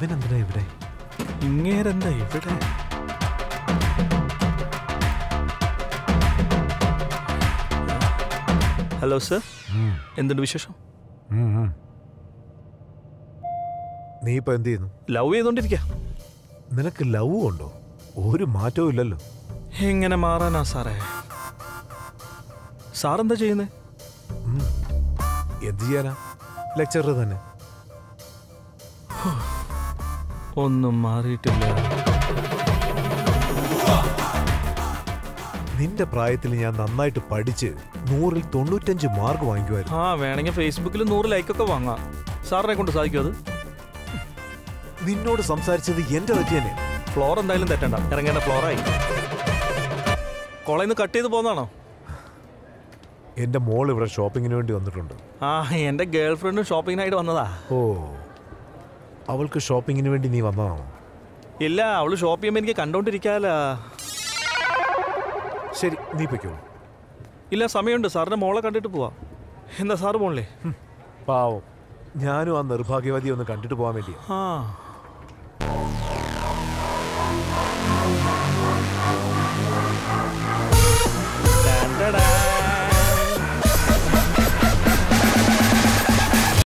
ഇവനെന്തിനാ ഇവിടെ ഇങ്ങേരെന്താ ഇവിടെ hello sir ഉം, എന്തുണ്ട് വിശേഷം ഉം, ഉം. നീ ഇപ്പൊ എന്ത് ചെയ്യുന്നു ലവ് ചെയ്തോണ്ടിരിക്ക നിനക്ക് ലവ് ഉണ്ടോ ഒരു മാറ്റവും ഇല്ലല്ലോ എങ്ങനെ മാറാനാ സാറേ സാർ എന്താ ചെയ്യുന്നത് ഉം. എന്ത് ചെയ്യാനാ ലെക്ചറർ തന്നെ ഒന്നും മാറിയിട്ടില്ല നിന്റെ പ്രായത്തിൽ ഞാൻ നന്നായിട്ട് പഠിച്ച് നൂറിൽ തൊണ്ണൂറ്റഞ്ച് മാർക്ക് വാങ്ങിക്കുമായിരുന്നു ആ വേണമെങ്കിൽ ഫേസ്ബുക്കിൽ നൂറ് ലൈക്കൊക്കെ വാങ്ങാം സാറിനെ കൊണ്ട് സാധിക്കും അത് നിന്നോട് സംസാരിച്ചത് എന്റെ പറ്റി തന്നെ ഫ്ലോർ എന്തായാലും തെറ്റണ്ട ഇറങ്ങേണ്ട ഫ്ലോറായി കോളേജിൽ നിന്ന് കട്ട് ചെയ്ത് പോന്നാണോ എന്റെ മോൾ ഇവിടെ ഷോപ്പിങ്ങിന് വേണ്ടി വന്നിട്ടുണ്ട് ആ എൻ്റെ ഗേൾ ഫ്രണ്ടും ഷോപ്പിങ്ങിനായിട്ട് വന്നതാ ഓ അവൾക്ക് ഷോപ്പിങ്ങിന് വേണ്ടി നീ വന്നതാണോ ഇല്ല അവള് ഷോപ്പ് ചെയ്യുമ്പോൾ എനിക്ക് കണ്ടോണ്ടിരിക്കാല ശരി നീ പൊയ്ക്കോളൂ ഇല്ല സമയമുണ്ട് സാറിന്റെ മോളെ കണ്ടിട്ട് പോവാ എന്താ സാറ് പോണില്ലേ പാവം ഞാനും ആ നിർഭാഗ്യവതി ഒന്ന് കണ്ടിട്ട് പോകാൻ വേണ്ടിയാ ആ